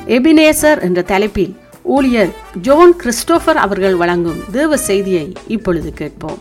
Ebenezer என்ற தலைப்பில் ஊழியர் ஜோன் கிறிஸ்டோபர் அவர்கள் வழங்கும் தேவ செய்தியை இப்பொழுது கேட்போம்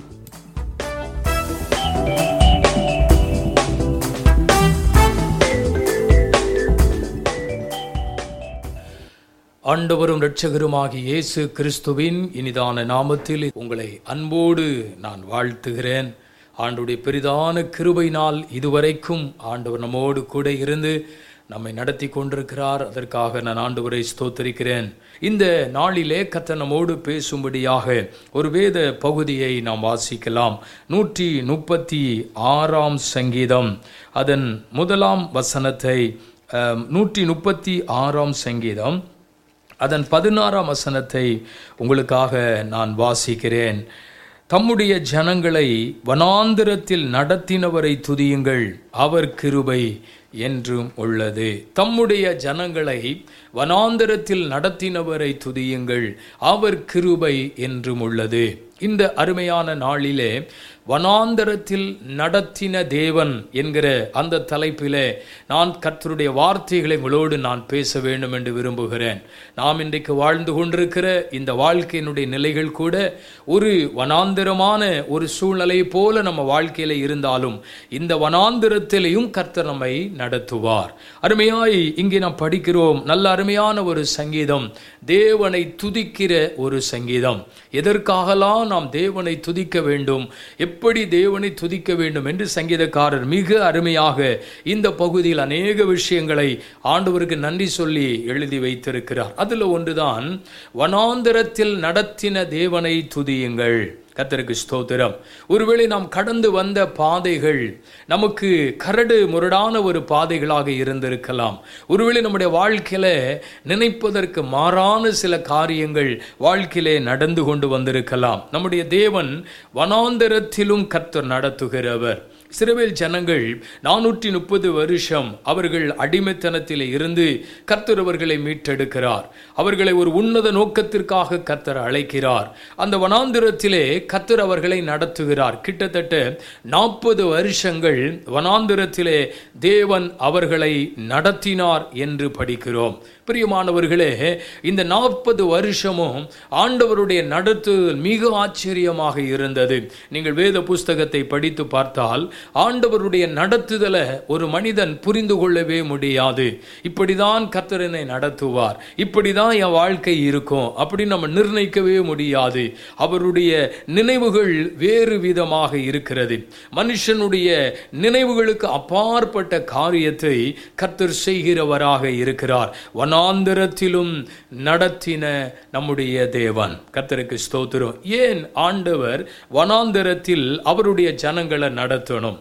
ஆண்டவரும் இரட்சகருமாகிய இயேசு கிறிஸ்துவின் இனிதான நாமத்தில் உங்களை அன்போடு நான் வாழ்த்துகிறேன் ஆண்டுடைய பெரிதான கிருபையினால் இதுவரைக்கும் ஆண்டவர் நம்மோடு கூட இருந்து நம்மை நடத்தி கொண்டிருக்கிறார் அதற்காக நான் ஆண்டவரை ஸ்தோத்தரிக்கிறேன் இந்த நாளிலே கர்த்தர் நம்மோடு பேசும்படியாக ஒரு வேத பகுதியை நாம் வாசிக்கலாம் நூற்றி முப்பத்தி ஆறாம் சங்கீதம் அதன் முதலாம் வசனத்தை அஹ், நூற்றி முப்பத்தி ஆறாம் சங்கீதம் அதன் பதினாறாம் வசனத்தை உங்களுக்காக நான் வாசிக்கிறேன் தம்முடைய ஜனங்களை வனாந்திரத்தில் நடத்தினவரை துதியுங்கள் அவர் கிருபை என்றும் உள்ளது தம்முடைய ஜனங்களை வனாந்திரத்தில் நடத்தினவரை துதியுங்கள் அவர் கிருபை என்றும் உள்ளது இந்த அருமையான நாளிலே வனாந்தரத்தில் நடத்தின தேவன் என்கிற அந்த தலைப்பிலே நான் கர்த்தருடைய வார்த்தைகளை உங்களோடு நான் பேச வேண்டும் என்று விரும்புகிறேன் நாம் இன்றைக்கு வாழ்ந்து கொண்டிருக்கிற இந்த வாழ்க்கையினுடைய நிலைகள் கூட ஒரு வனாந்திரமான ஒரு சூழ்நிலை போல நம்ம வாழ்க்கையில இருந்தாலும் இந்த வனாந்திரத்திலையும் கர்த்தர் நம்மை நடத்துவார் அருமையாய் இங்கே நாம் படிக்கிறோம் நல்ல அருமையான ஒரு சங்கீதம் தேவனை துதிக்கிற ஒரு சங்கீதம் எதற்காகலாம் நாம் தேவனை துதிக்க வேண்டும் எப்படி தேவனை துதிக்க வேண்டும் என்று சங்கீதக்காரர் மிக அருமையாக இந்த பகுதியில் அநேக விஷயங்களை ஆண்டவருக்கு நன்றி சொல்லி எழுதி வைத்திருக்கிறார் அதுல ஒன்றுதான் வனாந்தரத்தில் நடத்தின தேவனை துதியுங்கள் கத்தருக்கு ஸ்தோத்திரம் ஒருவேளை நாம் கடந்து வந்த பாதைகள் நமக்கு கரடு முரடான ஒரு பாதைகளாக இருந்திருக்கலாம் ஒருவேளை நம்முடைய வாழ்க்கையில நினைப்பதற்கு மாறான சில காரியங்கள் வாழ்க்கையிலே நடந்து கொண்டு வந்திருக்கலாம் நம்முடைய தேவன் வனாந்தரத்திலும் கர்த்தர் நடத்துகிறவர் சிறுவேல் ஜனங்கள் நானூற்றி முப்பது வருஷம் அவர்கள் அடிமைத்தனத்திலே இருந்து கர்த்தர் அவர்களை மீட்டெடுக்கிறார் அவர்களை ஒரு உன்னத நோக்கத்திற்காக கர்த்தர் அழைக்கிறார் அந்த வனாந்திரத்திலே கர்த்தர் அவர்களை நடத்துகிறார் கிட்டத்தட்ட நாற்பது வருஷங்கள் வனாந்திரத்திலே தேவன் அவர்களை நடத்தினார் என்று படிக்கிறோம் பிரியமானவர்களே இந்த நாற்பது வருஷமும் ஆண்டவருடைய நடத்துதல் மிக ஆச்சரியமாக இருந்தது நீங்கள் வேத புஸ்தகத்தை படித்து பார்த்தால் ஆண்டவருடைய நடத்துதலை ஒரு மனிதன் புரிந்து கொள்ளவே முடியாது இப்படிதான் கர்த்தரனை நடத்துவார் இப்படிதான் என் வாழ்க்கை இருக்கும் அப்படின்னு நம்ம நிர்ணயிக்கவே முடியாது அவருடைய நினைவுகள் வேறு விதமாக இருக்கிறது மனுஷனுடைய நினைவுகளுக்கு அப்பாற்பட்ட காரியத்தை கர்த்தர் செய்கிறவராக இருக்கிறார் வனாந்திரத்திலும் நடத்தின நம்முடைய தேவன் கர்த்தருக்கு ஸ்தோத்திரம் ஏன் ஆண்டவர் வனாந்திரத்தில் அவருடைய ஜனங்களை நடத்தணும்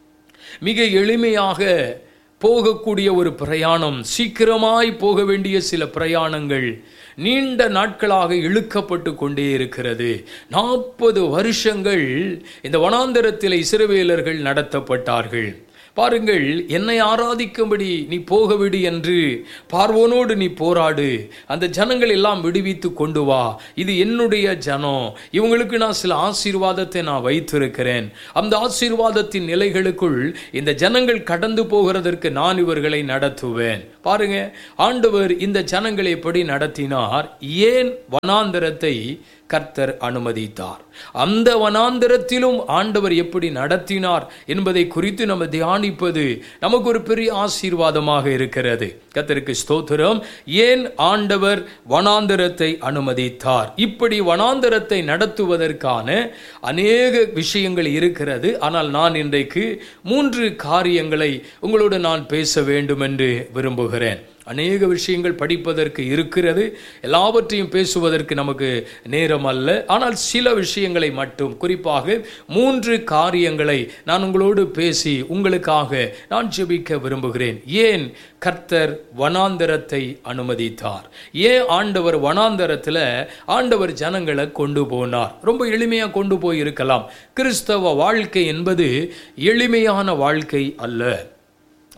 மிக எளிமையாக போகக்கூடிய ஒரு பிரயாணம் சீக்கிரமாய் போக வேண்டிய சில பிரயாணங்கள் நீண்ட நாட்களாக இழுக்கப்பட்டு கொண்டே இருக்கிறது நாற்பது வருஷங்கள் இந்த வனாந்தரத்தில் இஸ்ரவேலர்கள் நடத்தப்பட்டார்கள் பாருங்கள் என்னை ஆராதிக்கும்படி நீ போக விடு என்று பார்வோனோடு நீ போராடு அந்த ஜனங்கள் எல்லாம் விடுவித்து கொண்டு வா இது என்னுடைய ஜனம் இவங்களுக்கு நான் சில ஆசீர்வாதத்தை நான் வைத்திருக்கிறேன் அந்த ஆசீர்வாதத்தின் நிலைகளுக்குள் இந்த ஜனங்கள் கடந்து போகிறதற்கு நான் இவர்களை நடத்துவேன் பாருங்க ஆண்டவர் இந்த ஜனங்களை எப்படி நடத்தினார் ஏன் வனாந்தரத்தை கர்த்தர் அனுமதித்தார் அந்த வனாந்தரத்திலும் ஆண்டவர் எப்படி நடத்தினார் என்பதை குறித்து நம்ம தியானிப்பது நமக்கு ஒரு பெரிய ஆசீர்வாதமாக இருக்கிறது கர்த்தருக்கு ஸ்தோத்திரம் ஏன் ஆண்டவர் வனாந்தரத்தை அனுமதித்தார் இப்படி வனாந்தரத்தை நடத்துவதற்கான அநேக விஷயங்கள் இருக்கிறது ஆனால் நான் இன்றைக்கு மூன்று காரியங்களை உங்களோடு நான் பேச வேண்டும் என்று விரும்புகிறேன் அநேக விஷயங்கள் படிப்பதற்கு இருக்கிறது எல்லாவற்றையும் பேசுவதற்கு நமக்கு நேரம் அல்ல ஆனால் சில விஷயங்களை மட்டும் குறிப்பாக மூன்று காரியங்களை நான் உங்களோடு பேசி உங்களுக்காக நான் ஜெபிக்க விரும்புகிறேன் ஏன் கர்த்தர் வனாந்தரத்தை அனுமதித்தார் ஏன் ஆண்டவர் வனாந்தரத்தில் ஆண்டவர் ஜனங்களை கொண்டு போனார் ரொம்ப எளிமையாக கொண்டு போய் இருக்கலாம் கிறிஸ்தவ வாழ்க்கை என்பது எளிமையான வாழ்க்கை அல்ல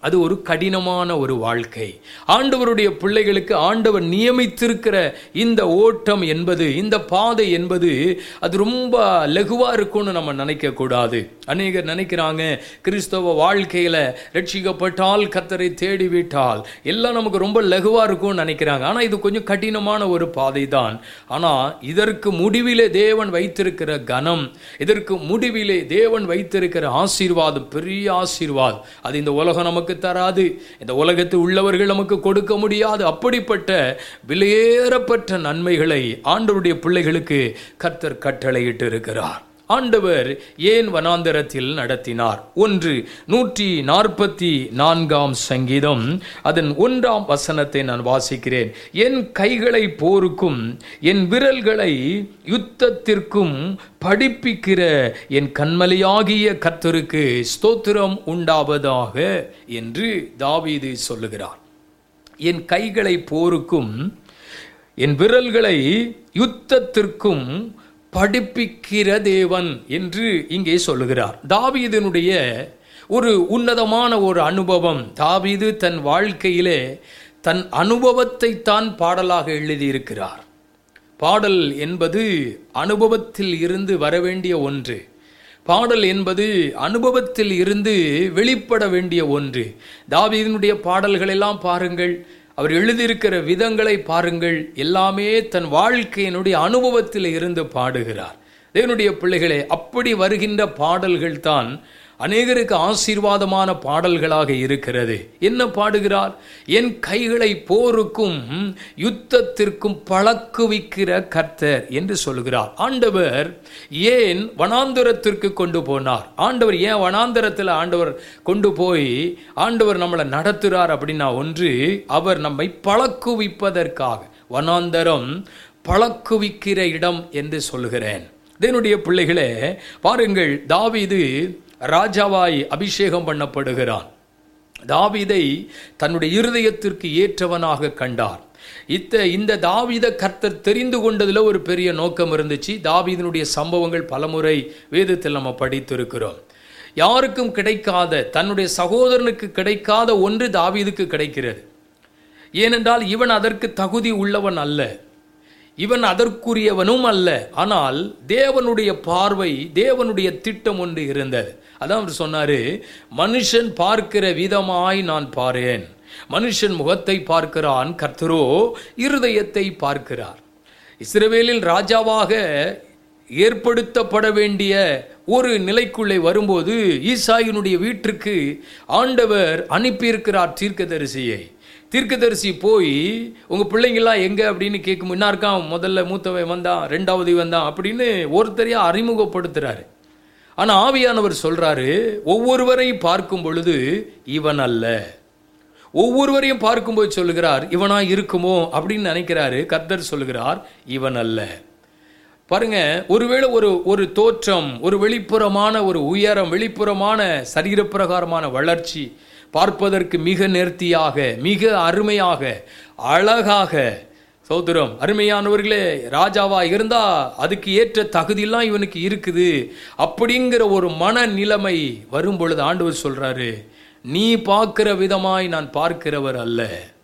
அது ஒரு கடினமான ஒரு வாழ்க்கை ஆண்டவருடைய பிள்ளைகளுக்கு ஆண்டவர் நியமித்திருக்கிற இந்த ஓட்டம் என்பது இந்த பாதை என்பது அது ரொம்ப லகுவா இருக்கும்னு நம்ம நினைக்க கூடாது அநேகர் நினைக்கிறாங்க கிறிஸ்தவ வாழ்க்கையில ரட்சிக்கப்பட்டால் கத்தரை தேடி விட்டால் எல்லாம் நமக்கு ரொம்ப லகுவா இருக்கும்னு நினைக்கிறாங்க ஆனா இது கொஞ்சம் கடினமான ஒரு பாதை தான் ஆனா இதற்கு முடிவிலே தேவன் வைத்திருக்கிற கனம் இதற்கு முடிவிலே தேவன் வைத்திருக்கிற ஆசீர்வாதம் பெரிய ஆசீர்வாதம் அது இந்த உலகம் நமக்கு தராது இந்த உலகத்தில் உள்ளவர்கள் நமக்கு கொடுக்க முடியாது அப்படிப்பட்ட விலையேறப்பட்ட நன்மைகளை ஆண்டவருடைய பிள்ளைகளுக்கு கர்த்தர் கட்டளையிட்டு இருக்கிறார் ஆண்டவர் ஏன் வனாந்தரத்தில் நடத்தினார் ஒன்று நூற்றி நாற்பத்தி நான்காம் சங்கீதம் அதன் ஒன்றாம் வசனத்தை நான் வாசிக்கிறேன் என் கைகளை போருக்கும் என் விரல்களை யுத்தத்திற்கும் படிப்பிக்கிற என் கண்மலையாகிய கர்த்தருக்கு ஸ்தோத்திரம் உண்டாவதாக என்று தாவீது சொல்லுகிறார் என் கைகளை போருக்கும் என் விரல்களை யுத்தத்திற்கும் படிப்பிக்கிற தேவன் என்று இங்கே சொல்லுகிறார் தாவீதனுடைய ஒரு உன்னதமான ஒரு அனுபவம் தாவீது தன் வாழ்க்கையிலே தன் அனுபவத்தை தான் பாடலாக எழுதியிருக்கிறார் பாடல் என்பது அனுபவத்தில் இருந்து வரவேண்டிய ஒன்று பாடல் என்பது அனுபவத்தில் இருந்து வெளிப்பட வேண்டிய ஒன்று தாவீதினுடைய பாடல்கள் எல்லாம் பாருங்கள் அவர் எழுதியிருக்கிற விதங்களை பாருங்கள் எல்லாமே தன் வாழ்க்கையினுடைய அனுபவத்தில் இருந்து பாடுகிறார் தேவனுடைய பிள்ளைகளே அப்படி வருகின்ற பாடல்கள் தான் அநேகருக்கு ஆசீர்வாதமான பாடல்களாக இருக்கிறது என்ன பாடுகிறார் என் கைகளை போருக்கும் யுத்தத்திற்கும் பழக்குவிக்கிற கர்த்தர் என்று சொல்கிறார் ஆண்டவர் ஏன் வனாந்தரத்திற்கு கொண்டு போனார் ஆண்டவர் ஏன் வனாந்தரத்தில் ஆண்டவர் கொண்டு போய் ஆண்டவர் நம்மளை நடத்துகிறார் அப்படின்னா ஒன்று அவர் நம்மை பழக்குவிப்பதற்காக வனாந்தரம் பழக்குவிக்கிற இடம் என்று சொல்கிறேன் தேவனுடைய பிள்ளைகளே பாருங்கள் தாவீது ராஜாவாய் அபிஷேகம் பண்ணப்படுகிறான் தாவீதை தன்னுடைய இருதயத்திற்கு ஏற்றவனாக கண்டார் இத்த இந்த தாவீத கர்த்தர் தெரிந்து கொண்டதுல ஒரு பெரிய நோக்கம் இருந்துச்சு தாவீதனுடைய சம்பவங்கள் பலமுறை வேதத்தில் நம்ம படித்திருக்கிறோம் யாருக்கும் கிடைக்காத தன்னுடைய சகோதரனுக்கு கிடைக்காத ஒன்று தாவீதுக்கு கிடைக்கிறது ஏனென்றால் இவன் அதற்கு தகுதி உள்ளவன் அல்ல இவன் அதற்குரியவனும் அல்ல ஆனால் தேவனுடைய பார்வை தேவனுடைய திட்டம் ஒன்று இருந்தது அதான் அவர் சொன்னாரு மனுஷன் பார்க்கிற விதமாய் நான் பாரேன் மனுஷன் முகத்தை பார்க்கிறான் கர்த்தரோ இருதயத்தை பார்க்கிறார் இஸ்ரவேலில் ராஜாவாக ஏற்படுத்தப்பட வேண்டிய ஒரு நிலைக்குள்ளே வரும்போது ஈசாயினுடைய வீட்டிற்கு ஆண்டவர் அனுப்பியிருக்கிறார் தீர்க்கதரிசியை தீர்க்கதரிசி போய் உங்கள் பிள்ளைங்களாம் எங்கே அப்படின்னு கேட்கும் என்ன இருக்கான் முதல்ல மூத்தவன் வந்தான் ரெண்டாவது வந்தான் அப்படின்னு ஒருத்தரையா அறிமுகப்படுத்துறாரு ஆனால் ஆவியானவர் சொல்றாரு ஒவ்வொருவரையும் பார்க்கும் பொழுது இவன் அல்ல ஒவ்வொருவரையும் பார்க்கும்போது சொல்லுகிறார் இவனா இருக்குமோ அப்படின்னு நினைக்கிறாரு கர்த்தர் சொல்லுகிறார் இவன் அல்ல பாருங்க ஒருவேளை ஒரு ஒரு தோற்றம் ஒரு வெளிப்புறமான ஒரு உயரம் வெளிப்புறமான சரீரப்பிரகாரமான வளர்ச்சி பார்ப்பதற்கு மிக நேர்த்தியாக மிக அருமையாக அழகாக சௌதரம் அருமையானவர்களே ராஜாவா இருந்தா அதுக்கு ஏற்ற தகுதியெல்லாம் இவனுக்கு இருக்குது அப்படிங்கிற ஒரு மனநிலைமை வரும் பொழுது ஆண்டவர் சொல்றாரு நீ பார்க்கிற விதமாய் நான் பார்க்கிறவர் அல்ல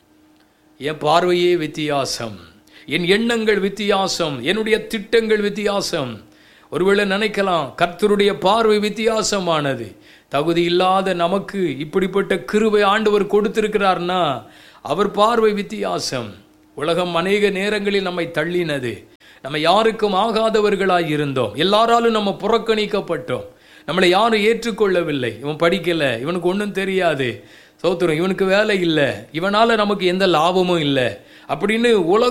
என் பார்வையே வித்தியாசம் என் எண்ணங்கள் வித்தியாசம் என்னுடைய திட்டங்கள் வித்தியாசம் ஒருவேளை நினைக்கலாம் கர்த்தருடைய பார்வை வித்தியாசமானது தகுதி இல்லாத நமக்கு இப்படிப்பட்ட கிருபை ஆண்டவர் கொடுத்திருக்கிறார்னா அவர் பார்வை வித்தியாசம் உலகம் அநேக நேரங்களில் நம்மை தள்ளினது நம்ம யாருக்கும் ஆகாதவர்களாய் இருந்தோம் எல்லாராலும் நம்ம புறக்கணிக்கப்பட்டோம் நம்மளை யாரும் ஏற்றுக்கொள்ளவில்லை இவன் படிக்கல இவனுக்கு ஒன்றும் தெரியாது சோத்துரும் இவனுக்கு வேலை இல்லை இவனால நமக்கு எந்த லாபமும் இல்லை அப்படின்னு உலக